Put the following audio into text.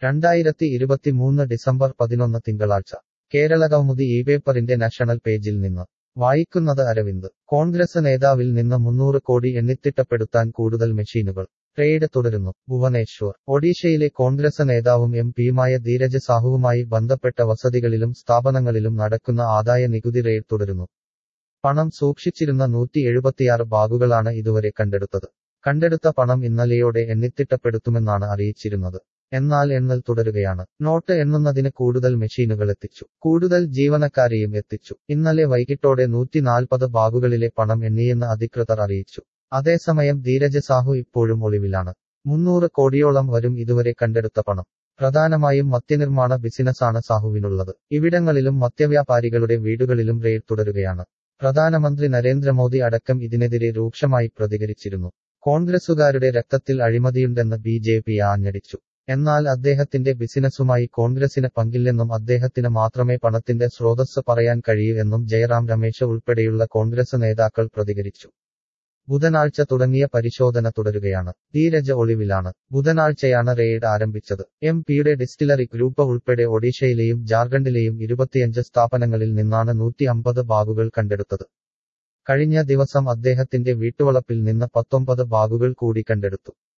രണ്ടായിരത്തി ഇരുപത്തിമൂന്ന് ഡിസംബർ പതിനൊന്ന് തിങ്കളാഴ്ച കേരളകൗമുദി ഈ പേപ്പറിന്റെ നാഷണൽ പേജിൽ നിന്ന് വായിക്കുന്നത് അരവിന്ദ് കോൺഗ്രസ് നേതാവിൽ നിന്ന് മുന്നൂറ് കോടി എണ്ണിത്തിട്ടപ്പെടുത്താൻ കൂടുതൽ മെഷീനുകൾ റെയ്ഡ് തുടരുന്നു ഭുവനേശ്വർ ഒഡീഷയിലെ കോൺഗ്രസ് നേതാവും എം പിയുമായ ധീരജ് സാഹുവുമായി ബന്ധപ്പെട്ട വസതികളിലും സ്ഥാപനങ്ങളിലും നടക്കുന്ന ആദായ നികുതി റെയ്ഡ് തുടരുന്നു പണം സൂക്ഷിച്ചിരുന്ന നൂറ്റി എഴുപത്തിയാറ് ബാഗുകളാണ് ഇതുവരെ കണ്ടെടുത്തത് കണ്ടെടുത്ത പണം ഇന്നലെയോടെ എണ്ണിത്തിട്ടപ്പെടുത്തുമെന്നാണ് അറിയിച്ചിരുന്നത് എന്നാൽ എണ്ണൽ തുടരുകയാണ് നോട്ട് എണ്ണുന്നതിന് കൂടുതൽ മെഷീനുകൾ എത്തിച്ചു കൂടുതൽ ജീവനക്കാരെയും എത്തിച്ചു ഇന്നലെ വൈകിട്ടോടെ നൂറ്റി നാൽപ്പത് ബാഗുകളിലെ പണം എണ്ണിയെന്ന് അധികൃതർ അറിയിച്ചു അതേസമയം ധീരജ് സാഹു ഇപ്പോഴും ഒളിവിലാണ് മുന്നൂറ് കോടിയോളം വരും ഇതുവരെ കണ്ടെടുത്ത പണം പ്രധാനമായും മദ്യനിർമ്മാണ ബിസിനസ്സാണ് സാഹുവിനുള്ളത് ഇവിടങ്ങളിലും മദ്യവ്യാപാരികളുടെ വീടുകളിലും റെയ്ഡ് തുടരുകയാണ് പ്രധാനമന്ത്രി നരേന്ദ്രമോദി അടക്കം ഇതിനെതിരെ രൂക്ഷമായി പ്രതികരിച്ചിരുന്നു കോൺഗ്രസുകാരുടെ രക്തത്തിൽ അഴിമതിയുണ്ടെന്ന് ബി ജെ പി ആഞ്ഞടിച്ചു എന്നാൽ അദ്ദേഹത്തിന്റെ ബിസിനസ്സുമായി കോൺഗ്രസിന് പങ്കില്ലെന്നും അദ്ദേഹത്തിന് മാത്രമേ പണത്തിന്റെ സ്രോതസ് പറയാൻ കഴിയൂ എന്നും ജയറാം രമേശ് ഉൾപ്പെടെയുള്ള കോൺഗ്രസ് നേതാക്കൾ പ്രതികരിച്ചു ബുധനാഴ്ച തുടങ്ങിയ പരിശോധന തുടരുകയാണ് ധീരജ് ഒളിവിലാണ് ബുധനാഴ്ചയാണ് റെയ്ഡ് ആരംഭിച്ചത് എം പിയുടെ ഡിസ്റ്റിലറി ഗ്രൂപ്പ് ഉൾപ്പെടെ ഒഡീഷയിലെയും ജാർഖണ്ഡിലെയും ഇരുപത്തിയഞ്ച് സ്ഥാപനങ്ങളിൽ നിന്നാണ് നൂറ്റി അമ്പത് ബാഗുകൾ കണ്ടെടുത്തത് കഴിഞ്ഞ ദിവസം അദ്ദേഹത്തിന്റെ വീട്ടുവളപ്പിൽ നിന്ന് പത്തൊമ്പത് ബാഗുകൾ കൂടി കണ്ടെടുത്തു